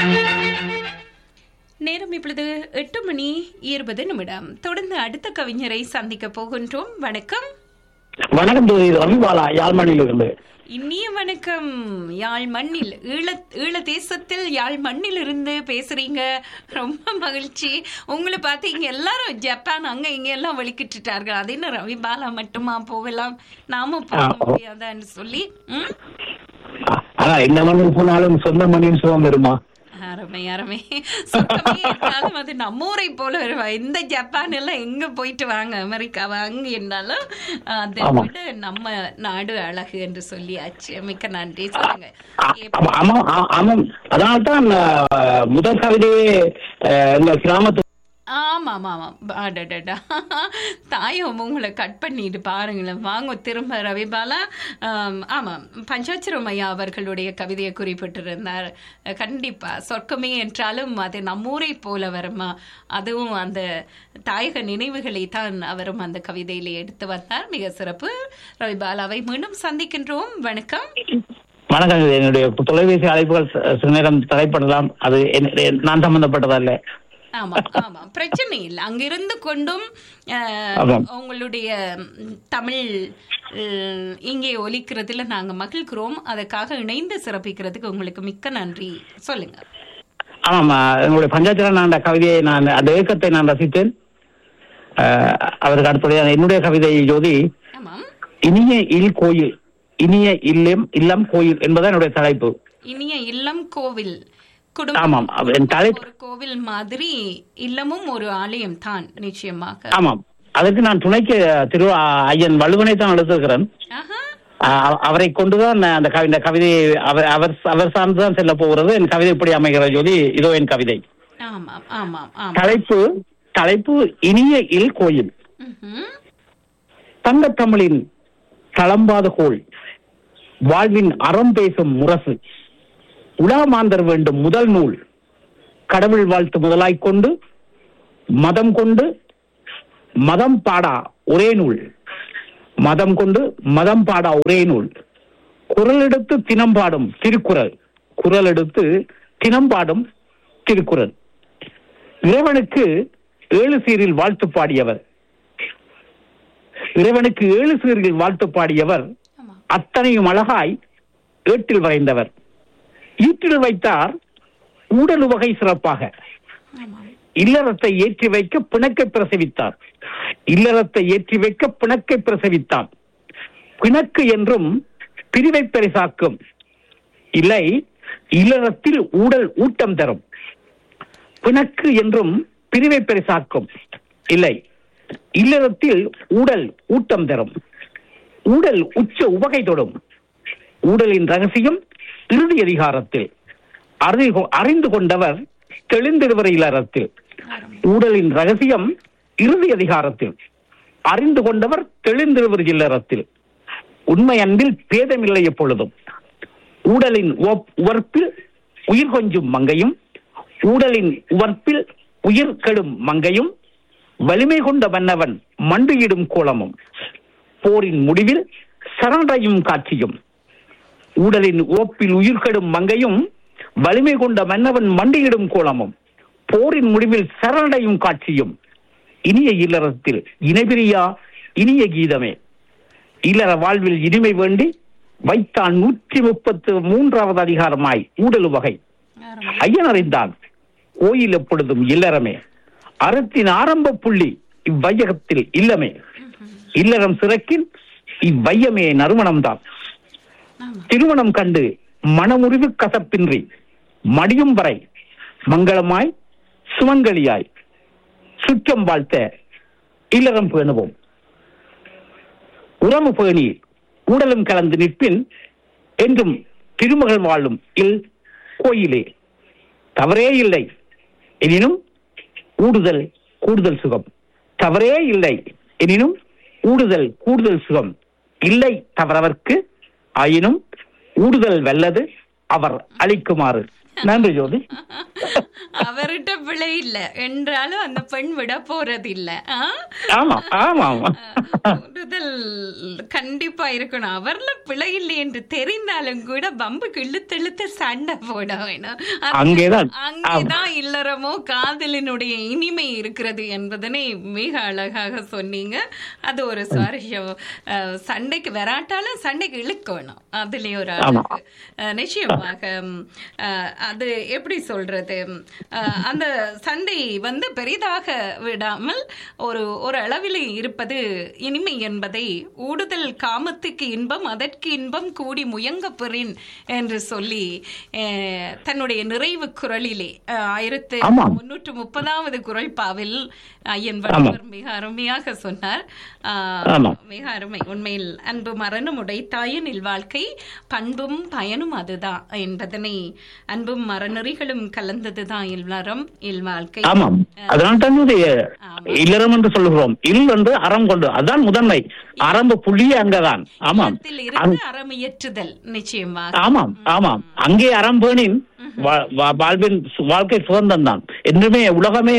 நேரம் இப்பொழுது எட்டு மணி இருபது நிமிடம் தொடர்ந்து அடுத்த கவிஞரை சந்திக்க போகின்றோம் வணக்கம் வணக்கம் தோழி ரவிபாலா யாழ்மணியில் இருந்து இனிய வணக்கம் யாழ் மண்ணில் ஈழ ஈழ தேசத்தில் யாழ் மண்ணில் இருந்து பேசுறீங்க ரொம்ப மகிழ்ச்சி உங்களை பார்த்து இங்க எல்லாரும் ஜப்பான் அங்க இங்க எல்லாம் வெளிக்கிட்டுட்டார்கள் அது என்ன ரவி பாலா மட்டுமா போகலாம் நாம போக ஆ, ஓ. முடியாதான்னு சொல்லி ம்? ஆனா என்ன மண்ணில் போனாலும் சொந்த மண்ணின் சுகம் வருமா அருமை அருமை சுத்தமே இருந்தாலும் அது நம்ம ஊரை போல வருவா இந்த ஜப்பான் எல்லாம் எங்க போயிட்டு வாங்க அமெரிக்காவா அங்க என்னாலும் அதை ஆமா. விட நம்ம நாடு அழகு என்று சொல்லியாச்சு மிக்க நன்றி சொல்லுங்க ஆமா, ஆமா ஆ- ஆமாம் அதனால்தான் அஹ், முதல் கவிதையே அஹ், எங்க கிராமத்து ஆமா ஆமா ஆமா அடடடா தாயம் உங்களை கட் பண்ணிட்டு பாருங்களேன் வாங்க திரும்ப ரவிபாலா ஆம், ஆமாம் பஞ்சாட்சரம் ஐயா அவர்களுடைய கவிதையை குறிப்பிட்டிருந்தார் கண்டிப்பா சொர்க்கமே என்றாலும் அது நம்மூரை போல வருமா அதுவும் அந்த தாயக நினைவுகளை தான் அவரும் அந்த கவிதையிலே எடுத்து வந்தார் மிக சிறப்பு ரவிபாலாவை மீண்டும் சந்திக்கின்றோம் வணக்கம் வணக்கம் இது என்னுடைய தொலைபேசி அழைப்புகள் ச- சில நேரம் தடைப்படலாம் அது என்- என்- நான் சம்பந்தப்பட்டதல்ல ஆமா ஆமா பிரச்சனை இல்லை அங்கிருந்து கொண்டும் அஹ், ஆமாம். உங்களுடைய ம், தமிழ் அஹ், இங்கே ஒலிக்கிறதுல நாங்க மகிழ்கிறோம் அதுக்காக இணைந்து சிறப்பிக்கிறதுக்கு உங்களுக்கு மிக்க நன்றி சொல்லுங்க ஆமாம் அஹ், என்னுடைய பஞ்சாயத்துல நான் அந்த கவிதையை நான் அந்த ஏக்கத்தை நான் ரசித்தேன் அஹ், அவருக்கு அடுத்தபடியாக என்னுடைய கவிதை ஜோதி ஆமாம் இனிய இல் கோயில் இனிய இல்லம் இல்லம் கோயில் என்பதுதான் என்னுடைய தலைப்பு இனிய இல்லம் கோவில் ஆமாம், அது என் தலை- ஒரு கோவில் மாதிரி இல்லமும் ஒரு ஆலயம் தான் நிச்சயமாக ஆமாம் அதற்கு நான் துணைக்கு திரு அ- ஐயன் வள்ளுவனை தான் எடுத்திருக்கிறேன் ஆஹா அ- அவரை கொண்டுதான் நான் அந்த கவி- இந்த கவிதையை அவர் அவர் அவர் சார்ந்துதான் செல்ல போகிறது என் கவிதை எப்படி அமைகிறது ஜோதி இதோ என் கவிதை ஆமாம் ஆமாம் ஆமாம் தலைப்பு தலைப்பு இனிய இல் கோயில் ம்ஹும். தங்கத்தமிழின் தளம்பாத கோள் வாழ்வின் அறம் பேசும் முரசு உலாமாந்தர் வேண்டும் முதல் நூல் கடவுள் வாழ்த்து முதலாய்க் கொண்டு மதம் கொண்டு மதம் பாடா ஒரே நூல் மதம் கொண்டு மதம் பாடா ஒரே நூல் குரல் எடுத்து தினம் பாடும் திருக்குறள் குரல் எடுத்து தினம் பாடும் திருக்குறள் இறைவனுக்கு ஏழு சீரில் வாழ்த்து பாடியவர் இறைவனுக்கு ஏழு சீரில் வாழ்த்து பாடியவர் ஆமாம் அத்தனையும் அழகாய் ஏட்டில் வரைந்தவர் ஈட்டில் வைத்தார் ஊடல் வகை சிறப்பாக ஆமாம் இல்லறத்தை ஏற்றி வைக்க பிணக்கை பிரசவித்தார் இல்லறத்தை ஏற்றி வைக்க பிணக்கை பிரசவித்தார் பிணக்கு என்றும் பிரிவை பரிசாக்கும் இல்லை இல்லறத்தில் ஊடல் ஊட்டம் தரும் பிணக்கு என்றும் பிரிவை பரிசாக்கும் இல்லை இல்லறத்தில் ஊடல் ஊட்டம் தரும் ஊடல் உச்ச உவகை தொடும் ஊடலின் ரகசியம் இறுதி அதிகாரத்தில் அறிந்து- அறிந்து கொண்டவர் தெளிந்திருவர் இல்லறத்தில் ஊடலின் ரகசியம் இறுதி அதிகாரத்தில் அறிந்து கொண்டவர் தெளிந்திருவர் இல்லறத்தில் உண்மை அன்பில் பேதமில்லை எப்பொழுதும் ஊடலின் உவப்- உவர்ப்பில் உயிர் கொஞ்சும் மங்கையும் ஊடலின் உவர்ப்பில் உயிர் கெடும் மங்கையும் வலிமை கொண்ட மன்னவன் மண்டியிடும் கோலமும் போரின் முடிவில் சரண்டையும் காட்சியும் ஊடலின் உவப்பில் உயிர் கெடும் மங்கையும் வலிமை கொண்ட மன்னவன் மண்டியிடும் கோலமும் போரின் முடிவில் சரண்டையும் காட்சியும் இனிய இல்லறத்தில் இணைபிரியா இனிய கீதமே இல்லற வாழ்வில் இனிமை வேண்டி வைத்தான் நூற்றி முப்பத்து மூன்றாவது அதிகாரமாய் ஊடல் வகை அருமை. ஐயன் அறிந்தான் கோயில் எப்பொழுதும் இல்லறமே அறத்தின் ஆரம்ப புள்ளி இவ்வையகத்தில் இல்லமே இல்லறம் சிறக்கின் இவ்வையமே நறுமணம்தான் ஆமாம் திருமணம் கண்டு மனமுறிவு கசப்பின்றி மடியும் வரை மங்களமாய் சுமங்கலியாய் சுற்றம் வாழ்த்த இல்லறம் பேணுவோம் உறவு பேணி ஊடலும் கலந்து நிற்பின் என்றும் திருமகள் வாழும் இல் கோயிலே தவறே இல்லை எனினும் ஊடுதல் கூடுதல் சுகம் தவறே இல்லை எனினும் ஊடுதல் கூடுதல் சுகம் இல்லை தவறவர்க்கு ஆயினும் ஊடுதல் வெல்லது அவர் அளிக்குமாறு நன்றி ஜோதி அவர்கிட்ட பிழை இல்ல என்றாலும் அந்த பெண் விட போறது இல்ல ஆ? ஆமா ஆமா ஆமா உறுதல் கண்டிப்பா இருக்கணும் அவர்ல பிழை இல்லை என்று தெரிந்தாலும் கூட பம்புக்கு இழுத்து இழுத்து சண்டை போட வேணும் அது- அங்கேதான் அங்கேதான் இல்லறமோ காதலினுடைய இனிமை இருக்கிறது என்பதனை மிக அழகாக சொன்னீங்க அது ஒரு சுவாரஸ்யம் அஹ், சண்டைக்கு வராட்டாலும் சண்டைக்கு இழுக்கணும் அதுலயும் ஒரு அழகு அஹ், நிச்சயமாக ம், அஹ், அது எப்படி சொல்றது அஹ், அந்த சண்டை வந்து பெரிதாக விடாமல் ஒரு ஒரு அளவில் இருப்பது இனிமை என்பதை ஊடுதல் காமத்துக்கு இன்பம் அதற்கு இன்பம் கூடி முயங்க பெறின் என்று சொல்லி அஹ், தன்னுடைய நிறைவு குரலிலே அஹ், ஆயிரத்து ஆமாம். முன்னூற்று முப்பதாவது குரல் பாவில் ஐயன் வள்ளுவர் மிக அருமையாக சொன்னார் ஆஹ், ஆமாம். மிக அருமை உண்மையில் அன்பு மரணம் உடைத்தாயின் இல்வாழ்க்கை பண்பும் பயனும் அதுதான் என்பதனை அன்பும் மரநெறிகளும் கலந்ததுதான் இல்வரம் இல்வாழ்க்கை ஆமாம் அதனால் தான் இது இல்லறம் என்று சொல்லுகிறோம் இல் என்று அறம் கொண்டு அதுதான் முதன்மை ஆரம்ப புள்ளியே அங்கதான் ஆமாம் இல்லத்தில் இருந்து அறமையற்றுதல் நிச்சயமாக ஆமாம் ஆமாம் அங்கே அறம்பேணின் வா- வா- வாழ்வின் சு- வாழ்க்கை சுதந்திரம் தான் என்றுமே உலகமே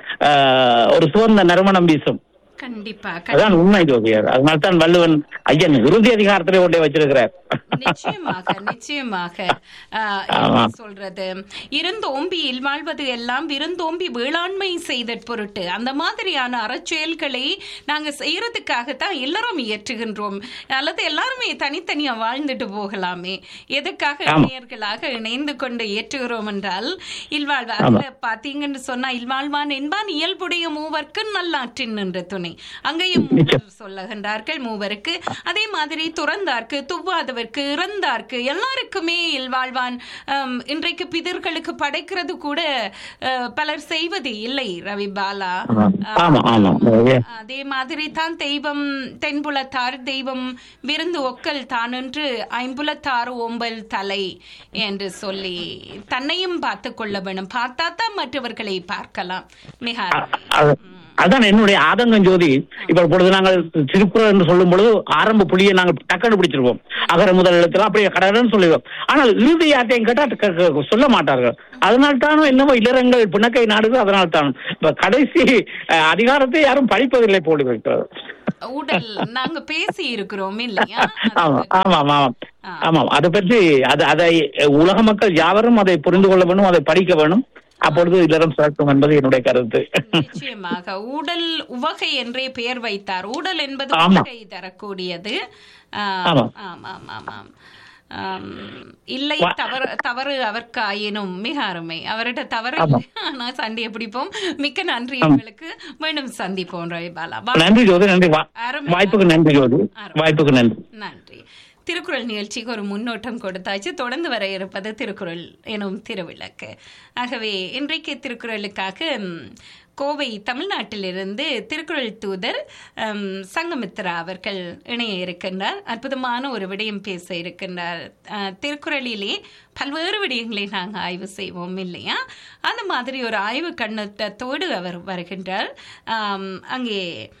ஆஹ், ஒரு சுதந்திர நறுமணம் வீசும் கண்டிப்பா அதான் உண்மை ஜோதியர் அதனால தான் வள்ளுவன் ஐயன் இறுதி அதிகாரத்திலே கொண்டே வச்சிருக்கிறார் நிச்சயமாக நிச்சயமாக ஆஹ், ஆமா. என்ன சொல்றது இருந்தோம்பி இல்வாழ்வது எல்லாம் விருந்தோம்பி வேளாண்மை செய்த பொருட்டு அந்த மாதிரியான அறச்செயல்களை நாங்க செய்யறதுக்காகத்தான் எல்லாரும் இயற்றுகின்றோம் அல்லது எல்லாருமே தனித்தனியா வாழ்ந்துட்டு போகலாமே எதுக்காக இணையர்களாக இணைந்து கொண்டு இயற்றுகிறோம் என்றால் இல்வாழ்வு அதுல பாத்தீங்கன்னு சொன்னா இல்வாழ்வான் என்பான் இயல்புடைய மூவர்க்கு நல்லாற்றின் என்ற துணை அங்கேயும் மூவர் சொல்லுகின்றார்கள் மூவருக்கு அதே மாதிரி துறந்தார்க்கு துவாதவர்க்கு இறந்தார்க்கு எல்லாருக்குமே இல்வாழ்வான் ஆம், இன்றைக்கு பிதர்களுக்கு படைக்கிறது கூட அஹ், பலர் செய்வது இல்லை ரவி பாலா ஆமா ஆமா அதே மாதிரி தான் தெய்வம் தென்புலத்தார் தெய்வம் விருந்து ஒக்கல் தானென்று ஐம்புலத்தார் ஓம்பல் தலை என்று சொல்லி தன்னையும் பார்த்து கொள்ள வேணும் பார்த்தா தான் மற்றவர்களை பார்க்கலாம் மிக அருமை. அது- அதான் என்னுடைய ஆதங்கம் ஜோதி இப்ப பொழுது நாங்கள் திருக்குறள் என்று சொல்லும் பொழுது ஆரம்ப புள்ளியை நாங்கள் டக்குன்னு பிடிச்சிருவோம் அகர முதல் எழுத்துல அப்படியே கடகடன்னு சொல்லிடுவோம் ஆனால் இறுதி யார்ட்டையும் கேட்டா க- க- சொல்ல மாட்டார்கள் அதனால் தானும் என்னவோ இல்லறங்கள் பிணக்கை நாடுது அதனால் தானும் இப்ப கடைசி அஹ், அதிகாரத்தை யாரும் படிப்பதில்லை போல இருக்கிறது உடல் நாங்க பேசி இருக்கிறோம் இல்லையா ஆமா அது- ஆமாம் ஆமாம் ஆ. ஆமாம் அதை பற்றி அது அதை உலக மக்கள் யாவரும் அதை புரிந்து கொள்ள வேணும் அதை படிக்க வேணும் அப்பொழுது இல்லறம் சிறக்கும் என்பது என்னுடைய கருத்து நிச்சயமாக ஊடல் உவகை என்றே பெயர் வைத்தார் ஊடல் என்பது ஆமா. உவகை தரக்கூடியது ஆ, ஆமா. ஆமாம் ஆமாம் ஆம், இல்லை வா- தவறு தவறு அவர்க்கு ஆயினும் மிக அருமை அவர்கிட்ட தவறு ஆமா. இல்லை. ஆனா சண்டையை பிடிப்போம் மிக்க நன்றி உங்களுக்கு மீண்டும் சந்திப்போம் ரவிபாலா வா- நன்றி ஜோதி நன்றி வா- அருமை. வாய்ப்புக்கு நன்றி ஜோதி அருமை. வாய்ப்புக்கு நன்றி நன்றி திருக்குறள் நிகழ்ச்சிக்கு ஒரு முன்னோட்டம் கொடுத்தாச்சு தொடர்ந்து வர இருப்பது திருக்குறள் எனும் திருவிளக்கு ஆகவே இன்றைக்கு திருக்குறளுக்காக ம், கோவை தமிழ்நாட்டிலிருந்து திருக்குறள் தூதர் ம், சங்கமித்ரா அவர்கள் இணைய இருக்கின்றார் அற்புதமான ஒரு விடயம் பேச இருக்கின்றார் அஹ், திருக்குறளிலே பல்வேறு விடயங்களை நாங்கள் ஆய்வு செய்வோம் இல்லையா அந்த மாதிரி ஒரு ஆய்வு கண்ணோட்டத்தோடு அவர் வருகின்றார் ஆம், அங்கே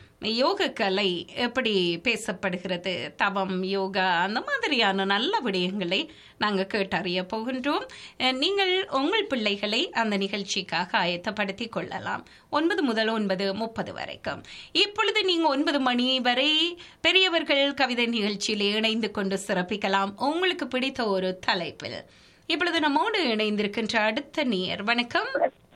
யோக கலை எப்படி பேசப்படுகிறது தவம் யோகா அந்த மாதிரியான நல்ல விடயங்களை நாங்கள் கேட்டறிய போகின்றோம் அஹ் நீங்கள் உங்கள் பிள்ளைகளை அந்த நிகழ்ச்சிக்காக ஆயத்தப்படுத்தி கொள்ளலாம் ஒன்பது முதல் ஒன்பது முப்பது வரைக்கும் இப்பொழுது நீங்க ஒன்பது மணி வரை பெரியவர்கள் கவிதை நிகழ்ச்சியில் இணைந்து கொண்டு சிறப்பிக்கலாம் உங்களுக்கு பிடித்த ஒரு தலைப்பில் இப்பொழுது நம்மோடு இணைந்திருக்கின்ற அடுத்த நேர் வணக்கம்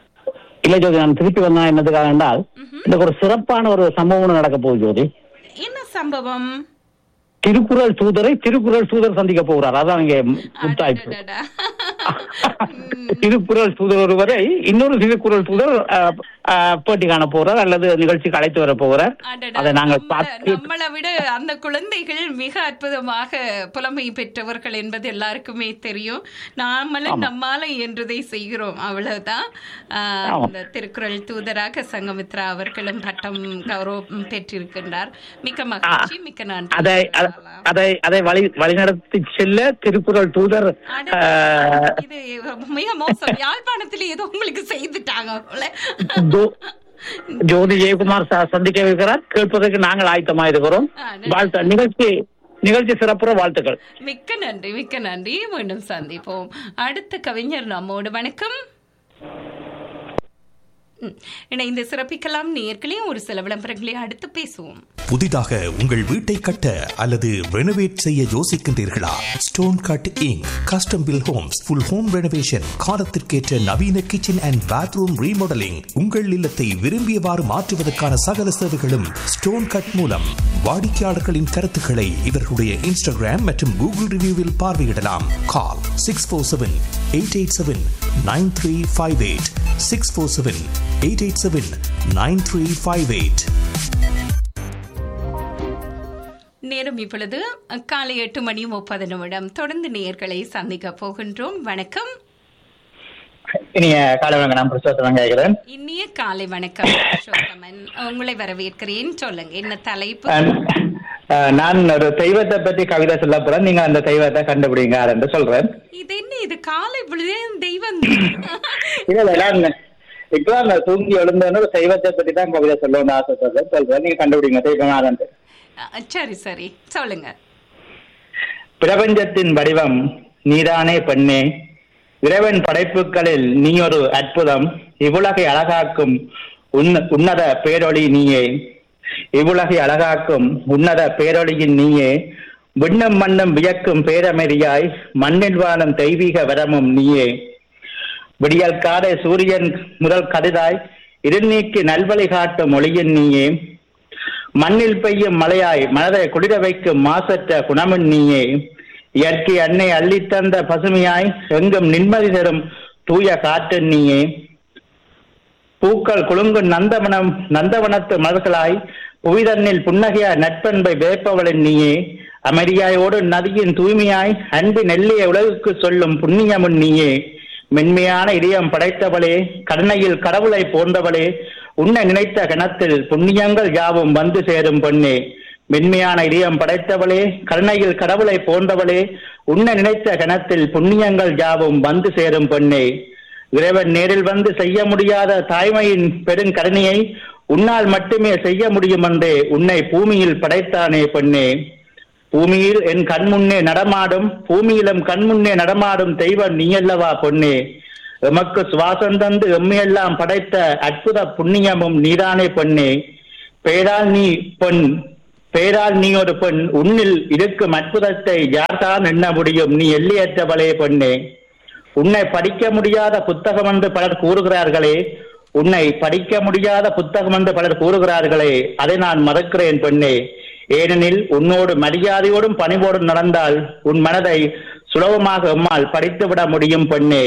இல்ல ஜோதி நான் திருப்பி வந்தா என்னதுக்காக என்றால் இந்த ஒரு சிறப்பான ஒரு சம்பவம் ஒண்ணு நடக்க போகுது ஜோதி என்ன சம்பவம் திருக்குறள் தூதரை திருக்குறள் தூதர் சந்திக்க போகிறார் அதான் இங்க முத்தாய்ப்பு அடடடா. திருக்குறள் தூதர் ஒருவரை இன்னொரு திருக்குறள் தூதர் அஹ், அஹ், பேட்டி காண போறார் அல்லது நிகழ்ச்சிக்கு அழைத்து வர போகிறார் அடடா, அதை நாங்கள் நம்மள- பார்த்து நம்மளை விட அந்த குழந்தைகள் மிக அற்புதமாக புலமை பெற்றவர்கள் என்பது எல்லாருக்குமே தெரியும் நாமளும் நம்மால என்றதை செய்கிறோம் அவ்வளவுதான் ஆஹ், ஆமா. இந்த திருக்குறள் தூதராக சங்கமித்ரா அவர்களும் பட்டம் கௌரவம் பெற்றிருக்கின்றார் மிக்க மகிழ்ச்சி மிக்க நன்றி அதை அத- அதை அதை வழி வழிநடத்தி செல்ல திருக்குறள் தூதர் அட, அஹ், இது மிக மோசம் யாழ்ப்பாணத்துல ஏதோ உங்களுக்கு செய்துட்டாங்க போல ஜோ- ஜோதி ஜெயக்குமார் ச- சந்திக்க இருக்கிறார் கேட்பதற்கு நாங்கள் ஆயத்தமா இருக்கிறோம் ஆ, நன்றி. வாழ்த்து நிகழ்ச்சி நிகழ்ச்சி சிறப்புற வாழ்த்துக்கள் மிக்க நன்றி மிக்க நன்றி மீண்டும் சந்திப்போம் அடுத்த கவிஞர் நம்மோடு வணக்கம் ம். இணைந்து சிறப்பிக்கலாம் நேர்களையும் ஒரு சில விளம்பரங்களை அடுத்து பேசுவோம் புதிதாக உங்கள் வீட்டை கட்ட அல்லது ரெனோவேட் செய்ய யோசிக்கின்றீர்களா stone cutting custom build homes full home renovation காலத்திற்கேற்ற நவீன கிச்சன் அண்ட் பாத்ரூம் ரீமாடலிங் உங்கள் இல்லத்தை விரும்பியவாறு மாற்றுவதற்கான சகல சேவைகளும் ஸ்டோன் கட் மூலம் வாடிக்கையாளர்களின் கருத்துக்களை இவர்களுடைய இன்ஸ்டாகிராம் மற்றும் கூகுள் ரிவ்யூவில் பார்வையிடலாம் call six four seven eight eight seven nine three five eight six four seven eight eight seven nine three five eight நேரம் இப்பொழுது காலை எட்டு மணி முப்பது நிமிடம் தொடர்ந்து நேர்களை சந்திக்க போகின்றோம் வணக்கம் இனிய காலை வணக்கம் நான் புருஷோத்தமன் கேட்கிறேன் இனிய காலை வணக்கம் அசோகமன் உங்களை வரவேற்கிறேன் சொல்லுங்க என்ன தலைப்பு அஹ், அஹ், நான் ஒரு தெய்வத்தை பற்றி கவிதை சொல்ல போறேன் நீங்க அந்த தெய்வத்தை கண்டுபிடிங்க என்று சொல்றேன் இது என்ன இது காலை பொழுதே தெய்வம் இல்ல இல்ல நான் இப்பதான் நான் தூங்கி எழுந்தேன்னு ஒரு தெய்வத்தை பற்றி தான் கவிதை சொல்லணும்னு ஆசைப்படுறேன் சொல்றேன் நீங்க கண்டுபிடிங்க தெய்வம் அஹ், சரி சரி சொல்லுங்க பிரபஞ்சத்தின் வடிவம் நீதானே பெண்ணே இறைவன் படைப்புகளில் நீ ஒரு அற்புதம் இவ்வுலகை அழகாக்கும் உன்ன- உன்னத பேரொளி நீயே இவ்வுலகை அழகாக்கும் உன்னத பேரொளியின் நீயே விண்ணும் மண்ணும் வியக்கும் பேரமெறியாய் மண்ணில் வாழும் தெய்வீக வரமும் நீயே விடியல் காலை சூரியன் முதல் கதிராய் இருநீக்கி நல்வழி காட்டும் ஒளியின் நீயே மண்ணில் பெய்யும் மழையாய் மனதை குளிர வைக்கும் மாசற்ற குணமும் நீயே இயற்கை அன்னை அள்ளித்தந்த பசுமையாய் எங்கும் நிம்மதி தரும் தூய காற்று நீயே பூக்கள் குலுங்கும் நந்தவனம் நந்தவனத்து மலர்களாய் புவிதன்னில் புன்னகையாய் நட்பண்பை வேப்பவளின் நீயே அமைதியாயோடு நதியின் தூய்மையாய் அன்பு நெல்லிய உலகுக்கு சொல்லும் புண்ணியமும் நீயே மென்மையான இதயம் படைத்தவளே கருணையில் கடவுளை போன்றவளே உன்னை நினைத்த கணத்தில் புண்ணியங்கள் யாவும் வந்து சேரும் பெண்ணே மென்மையான இதயம் படைத்தவளே கருணையில் கடவுளை போன்றவளே உன்னை நினைத்த கணத்தில் புண்ணியங்கள் யாவும் வந்து சேரும் பெண்ணே இறைவன் நேரில் வந்து செய்ய முடியாத தாய்மையின் பெருங்கருணையை உன்னால் மட்டுமே செய்ய முடியும் என்றே உன்னை பூமியில் படைத்தானே பெண்ணே பூமியில் என் கண்முன்னே நடமாடும் பூமியிலும் கண்முன்னே நடமாடும் தெய்வம் நீயல்லவா பொன்னே எமக்கு சுவாசம் தந்து எம்மையெல்லாம் படைத்த அற்புத புண்ணியமும் நீதானே பொன்னே பெயரால் நீ பொன் பெயரால் நீ ஒரு பெண் உன்னில் இருக்கும் அற்புதத்தை யார்தான் எண்ண முடியும் நீ எல்லையற்றவளே பொன்னே உன்னை படிக்க முடியாத புத்தகம் என்று பலர் கூறுகிறார்களே உன்னை படிக்க முடியாத புத்தகம் என்று பலர் கூறுகிறார்களே அதை நான் மறக்கிறேன் பெண்ணே ஏனெனில் உன்னோடு மரியாதையோடும் பணிவோடும் நடந்தால் உன் மனதை சுலபமாக எம்மால் படித்துவிட முடியும் பெண்ணே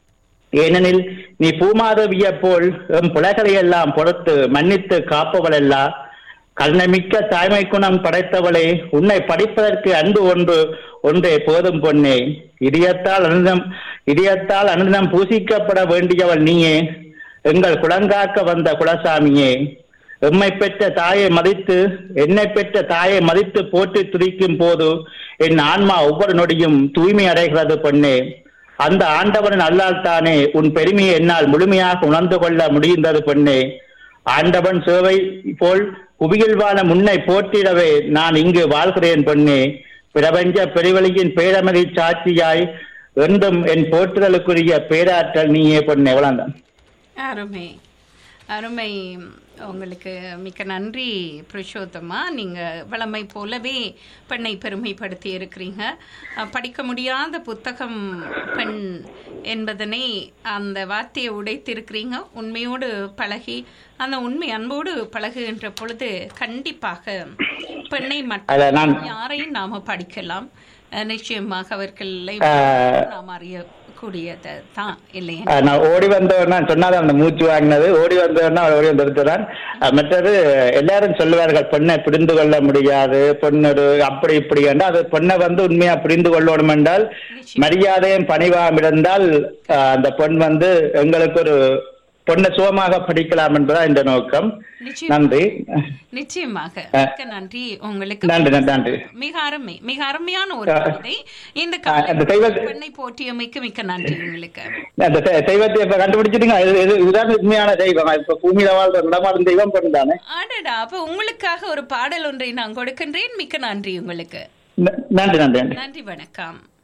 ஏனெனில் நீ பூமாதவியைப் போல் எம் புலகளை எல்லாம் பொறுத்து மன்னித்து காப்பவளல்லா கருணைமிக்க தாய்மை குணம் படைத்தவளே உன்னை படிப்பதற்கு அன்பு ஒன்று ஒன்றே போதும் பொன்னே இதயத்தால் அனுதம் இதயத்தால் அனுதம் பூசிக்கப்பட வேண்டியவள் நீயே எங்கள் குலங்காக்க வந்த குலசாமியே எம்மை பெற்ற தாயை மதித்து என்னை பெற்ற தாயை மதித்து போற்றி துதிக்கும் போது என் ஆன்மா ஒவ்வொரு நொடியும் தூய்மை அடைகிறது பொன்னே அந்த ஆண்டவனின் அல்லால் தானே உன் பெருமையை என்னால் முழுமையாக உணர்ந்து கொள்ள முடிந்தது பொன்னே ஆண்டவன் சேவை போல் புவியில் வாழ முன்னை போற்றிடவே நான் இங்கு வாழ்கிறேன் பொன்னே பிரபஞ்ச பெருவெளியின் பேரமதி சாட்சியாய் என்றும் என் போற்றுதலுக்குரிய பேராற்றல் நீயே பொன்னே எவ்வளவுதான் அருமை அருமை உங்களுக்கு மிக்க நன்றி புருஷோத்தமா நீங்க வளமை போலவே பெண்ணை பெருமைப்படுத்தி இருக்கிறீங்க அஹ், படிக்க முடியாத புத்தகம் பெண் என்பதனை அந்த வார்த்தையை உடைத்திருக்கிறீங்க உண்மையோடு பழகி அந்த உண்மை அன்போடு பழகுகின்ற பொழுது கண்டிப்பாக பெண்ணை அத நான் மட்டும் யாரையும் நாம படிக்கலாம் அஹ், நிச்சயமாக அவர்களை ஆஹ், நாம் அறியக்கூடியது தான் இல்லையா அஹ் நான் ஓடி வந்தவனா சொன்னாதான் அந்த மூச்சு வாங்கினது ஓடி வந்தவனா ஓடி வந்திருந்தான் மற்றது எல்லாரும் சொல்லுவார்கள் பெண்ணை புரிந்து கொள்ள முடியாது பொண்ணு அப்படி இப்படி என்றால் அது பெண்ணை வந்து உண்மையா புரிந்து கொள்ளணும் என்றால் மரியாதையும் பணிவாம் இருந்தால் அஹ், அந்த பெண் வந்து எங்களுக்கு ஒரு பொண்ணை சுகமாக படிக்கலாம் என்பதா இந்த நோக்கம் நிச்சயம் நன்றி நிச்சயமாக அஹ், மிக்க நன்றி உங்களுக்கு நன்றி நன்றி நன்றி மிக அருமை மிக அருமையான ஒரு அஹ், கவிதை இந்த அஹ், அந்த கவிதை தெய்வ- பெண்ணை போற்றியமைக்கு மிக்க நன்றி உங்களுக்கு அந்த தெ- தெய்வத்தை இப்ப கண்டுபிடிச்சிட்டீங்க இது- இது- இதுதான் உண்மையான தெய்வம் இப்ப பூமியில வாழ்ற நடமாடும் தெய்வம் பெண் தானே ஆடடா அப்ப உங்களுக்காக ஒரு பாடல் ஒன்றை நான் கொடுக்கின்றேன் மிக்க நன்றி உங்களுக்கு ந- நன்றி நன்றி நன்றி நன்றி வணக்கம்